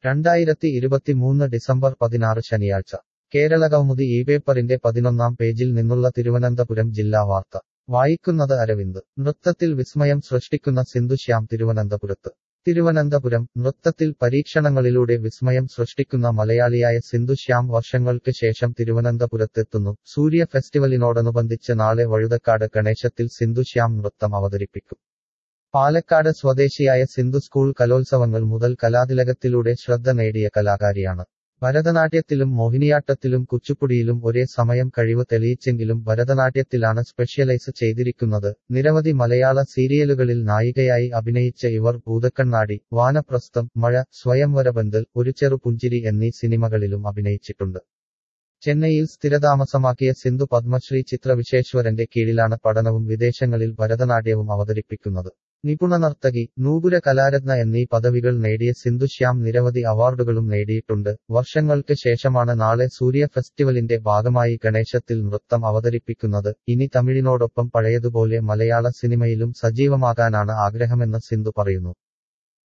രണ്ടായിരത്തി ഇരുപത്തിമൂന്ന് ഡിസംബർ പതിനാറ് ശനിയാഴ്ച കേരളകൗമുദി ഈ പേപ്പറിന്റെ പതിനൊന്നാം പേജിൽ നിന്നുള്ള തിരുവനന്തപുരം ജില്ലാ വാർത്ത വായിക്കുന്നത് അരവിന്ദ് നൃത്തത്തിൽ വിസ്മയം സൃഷ്ടിക്കുന്ന സിന്ധുശ്യാം തിരുവനന്തപുരത്ത് തിരുവനന്തപുരം നൃത്തത്തിൽ പരീക്ഷണങ്ങളിലൂടെ വിസ്മയം സൃഷ്ടിക്കുന്ന മലയാളിയായ സിന്ധുശ്യാം വർഷങ്ങൾക്ക് ശേഷം തിരുവനന്തപുരത്തെത്തുന്നു സൂര്യ ഫെസ്റ്റിവലിനോടനുബന്ധിച്ച് നാളെ വഴുതക്കാട് ഗണേശത്തിൽ സിന്ധുശ്യാം നൃത്തം അവതരിപ്പിക്കും പാലക്കാട് സ്വദേശിയായ സിന്ധു സ്കൂൾ കലോത്സവങ്ങൾ മുതൽ കലാതിലകത്തിലൂടെ ശ്രദ്ധ നേടിയ കലാകാരിയാണ് ഭരതനാട്യത്തിലും മോഹിനിയാട്ടത്തിലും കുച്ചുപ്പുടിയിലും ഒരേ സമയം കഴിവ് തെളിയിച്ചെങ്കിലും ഭരതനാട്യത്തിലാണ് സ്പെഷ്യലൈസ് ചെയ്തിരിക്കുന്നത് നിരവധി മലയാള സീരിയലുകളിൽ നായികയായി അഭിനയിച്ച ഇവർ ഭൂതക്കണ്ണാടി വാനപ്രസ്ഥം മഴ സ്വയംവരബന്ധൽ ഒരു ചെറു പുഞ്ചിരി എന്നീ സിനിമകളിലും അഭിനയിച്ചിട്ടുണ്ട് ചെന്നൈയിൽ സ്ഥിരതാമസമാക്കിയ സിന്ധു പത്മശ്രീ ചിത്രവിശേശ്വരന്റെ കീഴിലാണ് പഠനവും വിദേശങ്ങളിൽ ഭരതനാട്യവും അവതരിപ്പിക്കുന്നത് നിപുണ നർത്തകി നൂപുര കലാരത്ന എന്നീ പദവികൾ നേടിയ സിന്ധുശ്യാം നിരവധി അവാർഡുകളും നേടിയിട്ടുണ്ട് വർഷങ്ങൾക്ക് ശേഷമാണ് നാളെ സൂര്യ ഫെസ്റ്റിവലിന്റെ ഭാഗമായി ഗണേശത്തിൽ നൃത്തം അവതരിപ്പിക്കുന്നത് ഇനി തമിഴിനോടൊപ്പം പഴയതുപോലെ മലയാള സിനിമയിലും സജീവമാകാനാണ് ആഗ്രഹമെന്ന് സിന്ധു പറയുന്നു